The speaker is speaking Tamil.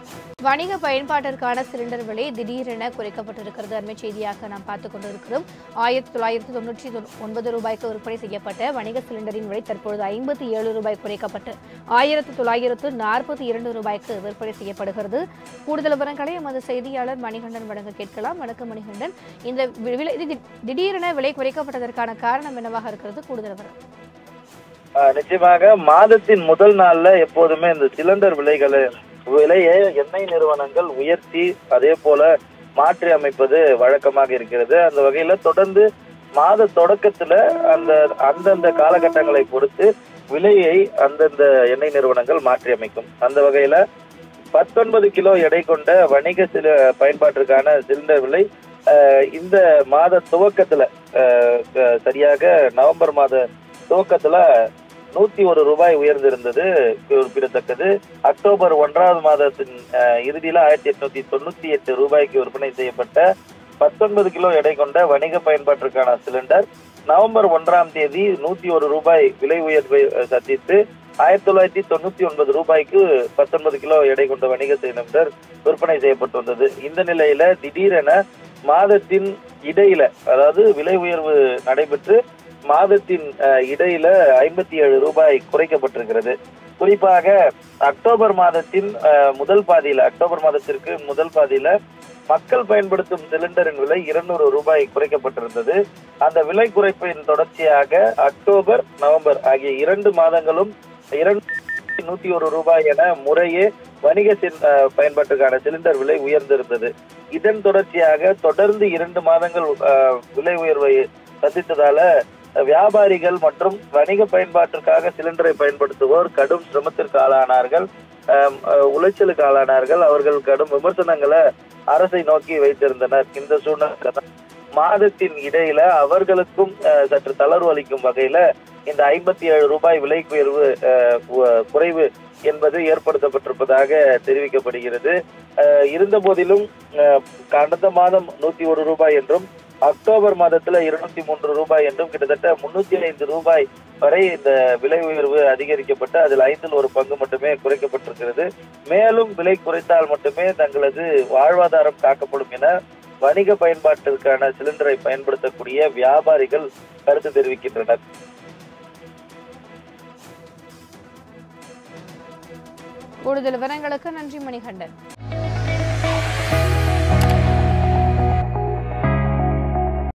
வணிக பயன்பாட்டிற்கான சிலிண்டர் விலை திடீரென குறைக்கப்பட்டிருக்கிறது அண்மை செய்தியாக நாம் பார்த்துக் கொண்டிருக்கிறோம் ஆயிரத்தி தொள்ளாயிரத்தி தொண்ணூற்றி தொண்ணூ- ஒன்பது ரூபாய்க்கு விற்பனை செய்யப்பட்ட வணிக சிலிண்டரின் விலை தற்பொழுது ஐம்பத்தி ஏழு ரூபாய் குறைக்கப்பட்டு ஆயிரத்து தொள்ளாயிரத்து நாற்பத்தி இரண்டு ரூபாய்க்கு விற்பனை செய்யப்படுகிறது கூடுதல் விவரங்களை எமது செய்தியாளர் மணிகண்டன் வழங்க கேட்கலாம் வணக்கம் மணிகண்டன் இந்த வி- விலை இது தி- திடீரென விலை குறைக்கப்பட்டதற்கான காரணம் என்னவாக இருக்கிறது கூடுதல் விவரம் ஆஹ் நிச்சயமாக மாதத்தின் முதல் நாள்ல எப்போதுமே இந்த சிலிண்டர் விலைகளை விலையை எண்ணெய் நிறுவனங்கள் உயர்த்தி அதே போல மாற்றி அமைப்பது வழக்கமாக இருக்கிறது அந்த வகையில தொடர்ந்து மாத தொடக்கத்துல அந்த அந்தந்த காலகட்டங்களை பொறுத்து விலையை அந்தந்த எண்ணெய் நிறுவனங்கள் மாற்றி அமைக்கும் அந்த வகையில பத்தொன்பது கிலோ எடை கொண்ட வணிக சில பயன்பாட்டிற்கான சிலிண்டர் விலை ஆஹ் இந்த மாத துவக்கத்துல ஆஹ் க- சரியாக நவம்பர் மாத துவக்கத்துல நூத்தி ஒரு ரூபாய் உயர்ந்திருந்தது குறிப்பிடத்தக்கது அக்டோபர் ஒன்றாவது மாதத்தின் அஹ், இறுதியில ஆயிரத்தி எட்நூத்தி தொண்ணூத்தி எட்டு ரூபாய்க்கு விற்பனை செய்யப்பட்ட பத்தொன்பது கிலோ எடை கொண்ட வணிக பயன்பாட்டிற்கான சிலிண்டர் நவம்பர் ஒன்றாம் தேதி நூத்தி ஒரு ரூபாய் விலை உயர்வை அஹ், சந்தித்து ஆயிரத்தி தொள்ளாயிரத்தி தொண்ணூத்தி ஒன்பது ரூபாய்க்கு பத்தொன்பது கிலோ எடை கொண்ட வணிக சிலிண்டர் விற்பனை செய்யப்பட்டு வந்தது இந்த நிலையில திடீரென மாதத்தின் இடையில அதாவது விலை உயர்வு நடைபெற்று மாதத்தின் அஹ், இடையில ஐம்பத்தி ஏழு ரூபாய் குறைக்கப்பட்டிருக்கிறது குறிப்பாக அக்டோபர் மாதத்தின் அஹ், முதல் பாதியில அக்டோபர் மாதத்திற்கு முதல் பாதியில மக்கள் பயன்படுத்தும் சிலிண்டரின் விலை இருநூறு ரூபாய் குறைக்கப்பட்டிருந்தது அந்த விலை குறைப்பின் தொடர்ச்சியாக அக்டோபர் நவம்பர் ஆகிய இரண்டு மாதங்களும் இரண்டு நூத்தி ஒரு ரூபாய் என முறையே வணிக சில்- அஹ், பயன்பாட்டுக்கான சிலிண்டர் விலை உயர்ந்திருந்தது இதன் தொடர்ச்சியாக தொடர்ந்து இரண்டு மாதங்கள் அஹ், விலை உயர்வை சந்தித்ததால வியாபாரிகள் மற்றும் வணிக பயன்பாட்டிற்காக சிலிண்டரை பயன்படுத்துவோர் கடும் சிரமத்திற்கு ஆளானார்கள் ஆம், அஹ், உளைச்சலுக்கு ஆளானார்கள் அவர்கள் கடும் விமர்சனங்களை அரசை நோக்கி வைத்திருந்தனர் இந்த சூழ்நிலை தான் மாதத்தின் இடையில அவர்களுக்கும் அஹ், சற்று தளர்வு அளிக்கும் வகையில இந்த ஐம்பத்தி ஏழு ரூபாய் விலை உயர்வு அஹ், கு- குறைவு என்பது ஏற்படுத்தப்பட்டிருப்பதாக தெரிவிக்கப்படுகிறது அஹ், இருந்த போதிலும் அஹ், கடந்த மாதம் நூத்தி ஒரு ரூபாய் என்றும் அக்டோபர் மாதத்துல இருநூத்தி மூன்று ரூபாய் என்றும் கிட்டத்தட்ட முன்னூத்தி ஐந்து ரூபாய் வரை இந்த விலை உயர்வு அதிகரிக்கப்பட்டு அதில் ஐந்தில் ஒரு பங்கு மட்டுமே குறைக்கப்பட்டிருக்கிறது மேலும் விலை குறைத்தால் மட்டுமே தங்களது வாழ்வாதாரம் காக்கப்படும் என வணிக பயன்பாட்டிற்கான சிலிண்டரை பயன்படுத்தக்கூடிய வியாபாரிகள் கருத்து தெரிவிக்கின்றனர் கூடுதல் விவரங்களுக்கு நன்றி மணிகண்டன்